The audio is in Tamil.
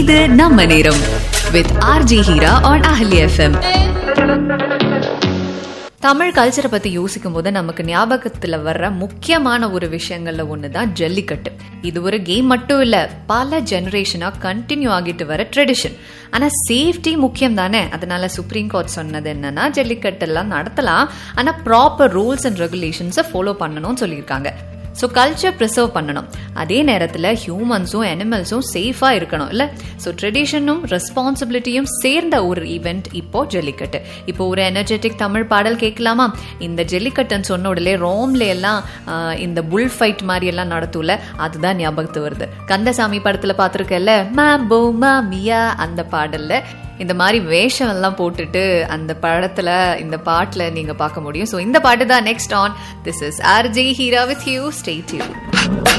இது நம்ம நேரம் with RJ Heera on Ahali FM Tamil கல்ச்சரை பத்தி யோசிக்கும் போது நமக்கு ஞாபகத்துல வர்ற முக்கியமான ஒரு விஷயங்கள்ல ஒண்ணுதான் ஜல்லிக்கட்டு இது ஒரு கேம் மட்டும் இல்ல பல ஜெனரேஷனா கண்டினியூ ஆகிட்டு வர ட்ரெடிஷன் ஆனா சேஃப்டி முக்கியம் தானே அதனால சுப்ரீம் கோர்ட் சொன்னது என்னன்னா ஜல்லிக்கட்டு எல்லாம் நடத்தலாம் ஆனா ப்ராப்பர் ரூல்ஸ் அண்ட் ரெகுலேஷன்ஸை ஃபாலோ பண்ணணும்னு சொல்லியிருக்காங்க ஸோ கல்ச்சர் ப்ரிசர்வ் பண்ணணும் அதே நேரத்தில் ஹியூமன்ஸும் அனிமல்ஸும் சேஃபாக இருக்கணும் இல்லை ஸோ ட்ரெடிஷனும் ரெஸ்பான்சிபிலிட்டியும் சேர்ந்த ஒரு ஈவெண்ட் இப்போ ஜல்லிக்கட்டு இப்போ ஒரு எனர்ஜெட்டிக் தமிழ் பாடல் கேட்கலாமா இந்த ஜல்லிக்கட்டுன்னு சொன்ன உடனே ரோம்ல எல்லாம் ஆஹ், இந்த புல் ஃபைட் மாதிரி எல்லாம் நடத்தூல அதுதான் ஞாபகத்து வருது கந்தசாமி படத்தில் பார்த்துருக்கல மேம்போ மாமியா அந்த பாடல்ல இந்த மாதிரி வேஷம் எல்லாம் போட்டுட்டு அந்த படத்துல இந்த பாட்டுல நீங்க பார்க்க முடியும் ஸோ இந்த பாட்டு தான் next on this is RJ Heera with you stay tune